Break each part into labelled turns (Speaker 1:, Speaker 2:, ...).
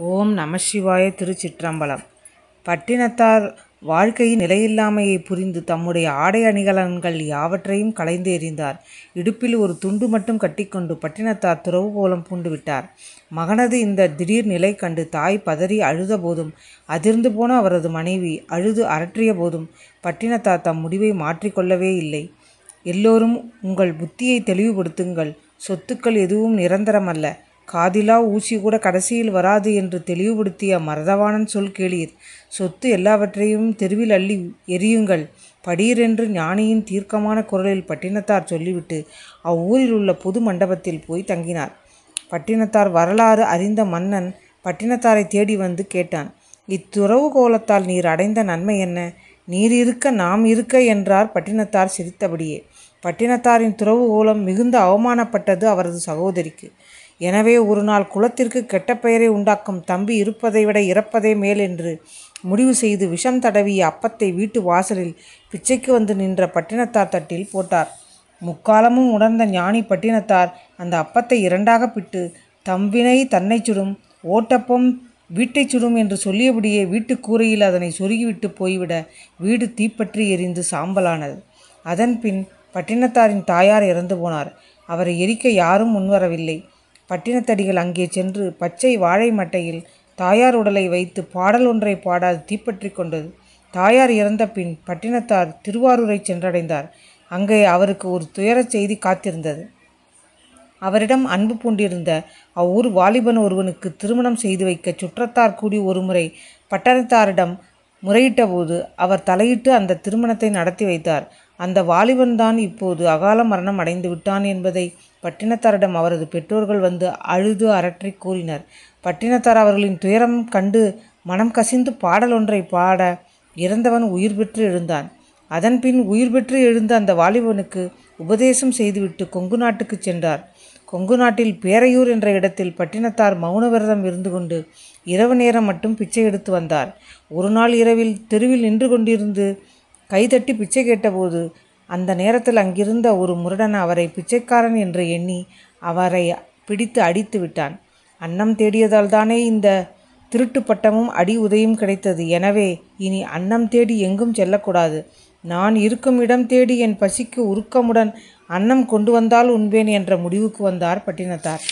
Speaker 1: ஓம் நம சிவாய திருச்சிற்றம்பலம் பட்டினத்தார் வாழ்க்கையின் நிலையில்லாமையை புரிந்து தம்முடைய ஆடை அணிகலன்கள் யாவற்றையும் களைந்து எறிந்தார் இடுப்பில் ஒரு துண்டு மட்டும் கட்டிக்கொண்டு பட்டினத்தார் துறவு கோலம் பூண்டு விட்டார் மகனது இந்த திடீர் நிலை கண்டு தாய் பதறி அழுத போதும் அதிர்ந்து போன அவரது மனைவி அழுது அரற்றிய போதும் பட்டினத்தார் தம் முடிவை மாற்றிக்கொள்ளவே இல்லை எல்லோரும் உங்கள் புத்தியை தெளிவுபடுத்துங்கள் சொத்துக்கள் எதுவும் நிரந்தரமல்ல காதிலா ஊசி கூட கடைசியில் வராது என்று தெளிவுபடுத்திய மரதவாணன் சொல் கேளீர் சொத்து எல்லாவற்றையும் தெருவில் அள்ளி எரியுங்கள் படீரென்று ஞானியின் தீர்க்கமான குரலில் பட்டினத்தார் சொல்லிவிட்டு அவ்வூரில் உள்ள பொது மண்டபத்தில் போய் தங்கினார் பட்டினத்தார் வரலாறு அறிந்த மன்னன் பட்டினத்தாரை தேடி வந்து கேட்டான் இத்துறவு கோலத்தால் நீர் அடைந்த நன்மை என்ன நீர் இருக்க நாம் இருக்க என்றார் பட்டினத்தார் சிரித்தபடியே பட்டினத்தாரின் துறவு கோலம் மிகுந்த அவமானப்பட்டது அவரது சகோதரிக்கு எனவே ஒரு நாள் குலத்திற்கு கெட்ட பெயரை உண்டாக்கும் தம்பி இருப்பதை விட இறப்பதே மேல் என்று முடிவு செய்து விஷம் தடவிய அப்பத்தை வீட்டு வாசலில் பிச்சைக்கு வந்து நின்ற பட்டினத்தார் தட்டில் போட்டார் முக்காலமும் உணர்ந்த ஞானி பட்டினத்தார் அந்த அப்பத்தை இரண்டாக பிட்டு தம்பினை தன்னை சுடும் ஓட்டப்பம் வீட்டை சுடும் என்று சொல்லியபடியே வீட்டு கூரையில் அதனை சொருகிவிட்டு போய்விட வீடு தீப்பற்றி எரிந்து சாம்பலானது அதன்பின் பட்டினத்தாரின் தாயார் இறந்து போனார் அவரை எரிக்க யாரும் முன்வரவில்லை பட்டினத்தடிகள் அங்கே சென்று பச்சை வாழை மட்டையில் தாயார் உடலை வைத்து பாடல் ஒன்றை பாடாது தீப்பற்றி கொண்டது தாயார் இறந்த பின் பட்டினத்தார் திருவாரூரை சென்றடைந்தார் அங்கே அவருக்கு ஒரு துயரச் செய்தி காத்திருந்தது அவரிடம் அன்பு பூண்டிருந்த அவ்வூர் வாலிபன் ஒருவனுக்கு திருமணம் செய்து வைக்க சுற்றத்தார் கூடி ஒருமுறை பட்டணத்தாரிடம் முறையிட்டபோது அவர் தலையிட்டு அந்த திருமணத்தை நடத்தி வைத்தார் அந்த வாலிபன் தான் இப்போது அகால மரணம் அடைந்து விட்டான் என்பதை பட்டினத்தாரிடம் அவரது பெற்றோர்கள் வந்து அழுது அரற்றி கூறினர் பட்டினத்தார் அவர்களின் துயரம் கண்டு மனம் கசிந்து பாடல் ஒன்றை பாட இறந்தவன் உயிர் பெற்று எழுந்தான் அதன்பின் உயிர் பெற்று எழுந்த அந்த வாலிபனுக்கு உபதேசம் செய்துவிட்டு கொங்கு நாட்டுக்கு சென்றார் கொங்கு நாட்டில் பேரையூர் என்ற இடத்தில் பட்டினத்தார் மௌன விரதம் இருந்து கொண்டு இரவு நேரம் மட்டும் பிச்சை எடுத்து வந்தார் ஒரு நாள் இரவில் தெருவில் நின்று கொண்டிருந்து கைதட்டி பிச்சை கேட்டபோது அந்த நேரத்தில் அங்கிருந்த ஒரு முரடன் அவரை பிச்சைக்காரன் என்று எண்ணி அவரை பிடித்து அடித்து விட்டான் அன்னம் தேடியதால் தானே இந்த திருட்டு பட்டமும் அடி உதையும் கிடைத்தது எனவே இனி அன்னம் தேடி எங்கும் செல்லக்கூடாது நான் இருக்கும் இடம் தேடி என் பசிக்கு உருக்கமுடன் அன்னம் கொண்டு வந்தால் உண்பேன் என்ற முடிவுக்கு வந்தார் பட்டினத்தார்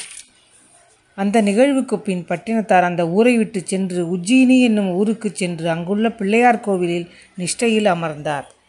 Speaker 1: அந்த நிகழ்வுக்கு பின் பட்டினத்தார் அந்த ஊரை விட்டு சென்று உஜ்ஜினி என்னும் ஊருக்கு சென்று அங்குள்ள பிள்ளையார் கோவிலில் நிஷ்டையில் அமர்ந்தார்